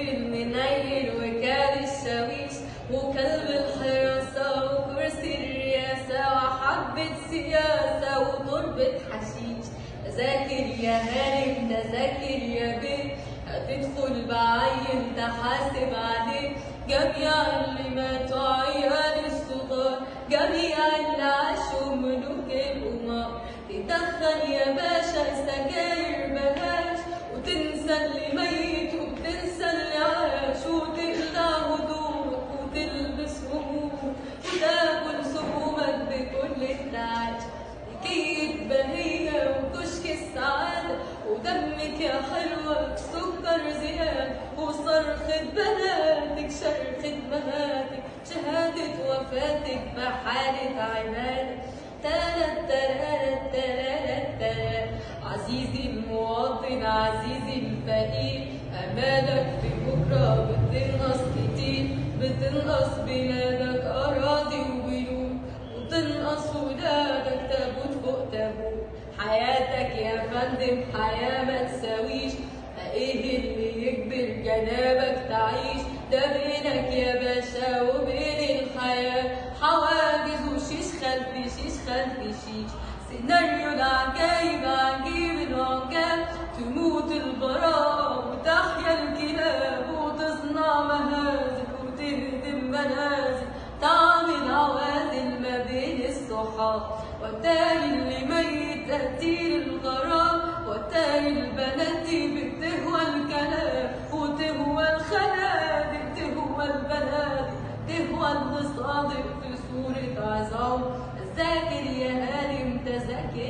المنيل وكان الشاويش وكلب الحراسة وكرسي الرئاسة وحبة سياسة وتربة حشيش ذاكر يا هانم ده ذاكر يا بيه هتدخل بعين تحاسب عليه جميع اللي ماتوا عيال الصغار جميع اللي عاشوا ملوك الأمار تدخل يا باشا سجاير بلاش وتنسى اللي ميت وبتنسى اللي عاش وتقلع هدومك وتلبس همومك وتاكل سمومك بكل التعاش كيك بهية وكشك السعادة ودمك يا حلوة سكر زيادة وصرخة بناتك شرخة بناتك شهادة وفاتك بحالة عبادة تلات تلات تلات تلات عزيزي المواطن عزيزي الفقير أمالك في بكرة بتنقص كتير بتنقص بلادك أراضي وبيوت وتنقص ولادك تابوت فوق تابوت حياتك يا فندم حياة ما تساويش ايه اللي يجبر جنابك تعيش ده بينك يا باشا وبين الحياة حواجز وشيش خلف شيش خلف شيش سيناريو العجايب عجيب العجاب تموت البراءة وتحيا الكلاب وتصنع مهازل وتهدم منازل تعمل عوازل ما بين الصحاب وتالي